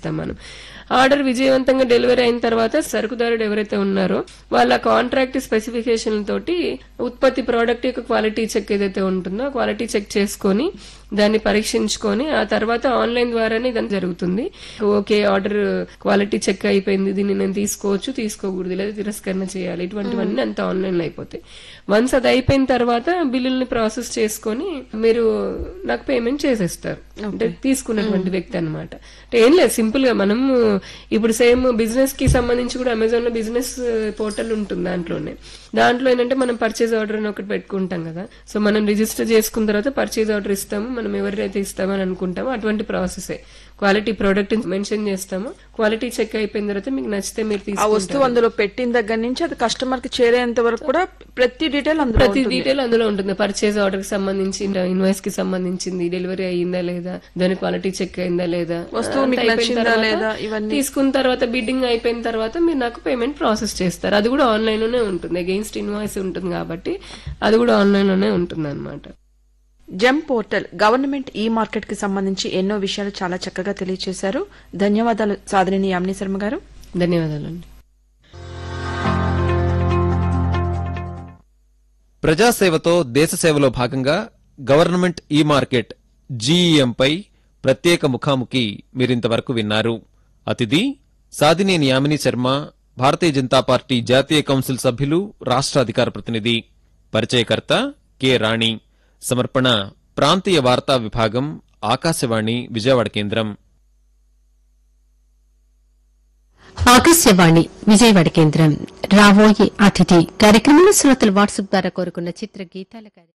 చేస్తాం మనం ఆర్డర్ విజయవంతంగా డెలివరీ అయిన తర్వాత సరుకుదారుడు ఎవరైతే ఉన్నారో వాళ్ళ కాంట్రాక్ట్ స్పెసిఫికేషన్ తోటి ఉత్పత్తి ప్రోడక్ట్ యొక్క క్వాలిటీ చెక్ ఏదైతే ఉంటుందో క్వాలిటీ చెక్ చేసుకొని దాన్ని పరీక్షించుకొని ఆ తర్వాత ఆన్లైన్ ద్వారానే ఇదంతా జరుగుతుంది ఓకే ఆర్డర్ క్వాలిటీ చెక్ అయిపోయింది దీన్ని నేను తీసుకోవచ్చు తీసుకోకూడదు లేదా తిరస్కరణ చేయాలి ఇటువంటివన్నీ అంత ఆన్లైన్ లో అయిపోతాయి వన్స్ అది అయిపోయిన తర్వాత బిల్లుల్ని ప్రాసెస్ చేసుకొని మీరు నాకు పేమెంట్ చేసేస్తారు అంటే తీసుకున్నటువంటి వ్యక్తి అన్నమాట అంటే ఏం లేదు సింపుల్ గా మనం ఇప్పుడు సేమ్ బిజినెస్ కి సంబంధించి కూడా అమెజాన్ లో బిజినెస్ పోర్టల్ ఉంటుంది దాంట్లోనే దాంట్లో ఏంటంటే మనం పర్చేజ్ ఆర్డర్ అని ఒకటి పెట్టుకుంటాం కదా సో మనం రిజిస్టర్ చేసుకున్న తర్వాత పర్చేజ్ ఆర్డర్ ఇస్తాము మనం ఎవరైతే ఇస్తామని అనుకుంటామో అటువంటి ప్రాసెసే క్వాలిటీ ప్రోడక్ట్ మెన్షన్ చేస్తాము క్వాలిటీ చెక్ అయిపోయిన తర్వాత మీకు నచ్చితే మీరు ఆ తీసుకుంటారు వస్తువు అందులో పెట్టిన దగ్గర నుంచి అది కస్టమర్ కి చేరేంత వరకు కూడా ప్రతి డీటెయిల్ అందులో ప్రతి ఉంటుంది. డీటెయిల్ అందులో ఉంటుంది పర్చేజ్ ఆర్డర్ కి సంబంధించి ఇన్వాయిస్ కి సంబంధించింది డెలివరీ అయ్యిందా లేదా దాని క్వాలిటీ చెక్ అయిందా లేదా వస్తువు అంతా మీకు అయిపోయిన నచ్చిందా తర్వాత లేదా ఇవన్నీ తీసుకున్న తర్వాత బిడ్డింగ్ అయిపోయిన తర్వాత మీరు నాకు పేమెంట్ ప్రాసెస్ చేస్తారు అది కూడా ఆన్లైన్ లోనే ఉంటుంది అగెయిన్స్ట్ ఇన్వాయిస్ ఉంటుంది కాబట్టి అది కూడా ఆన్లైన్ లోనే ఉంటుంది అనమాట GeM portal government e market కి సంబంధించి ఎన్నో విషయాలు చాలా చక్కగా తెలియజేశారు ధన్యవాదాలు సాధనేని యామిని శర్మ గారు ధన్యవాదాలండి ప్రజాసేవతో దేశ సేవలో భాగంగా గవర్నమెంట్ ఈ మార్కెట్ జీఈఎంపై ప్రత్యేక ముఖాముఖి మీరింతవరకు విన్నారు అతిథి సాదినేని యామిని శర్మ భారతీయ జనతా పార్టీ జాతీయ కౌన్సిల్ సభ్యులు రాష్ట్ర అధికార ప్రతినిధి పరిచయకర్త కె రాణి సమర్పణ ప్రాంతీయ వార్తా విభాగం ఆకాశవాణి విజయవాడ కేంద్రం ఆకాశవాణి విజయవాడ కేంద్రం రాబోయే అతిథి కార్యక్రమంలో శ్రోతలు వాట్సాప్ ద్వారా కోరుకున్న చిత్ర గీతాల కార్య-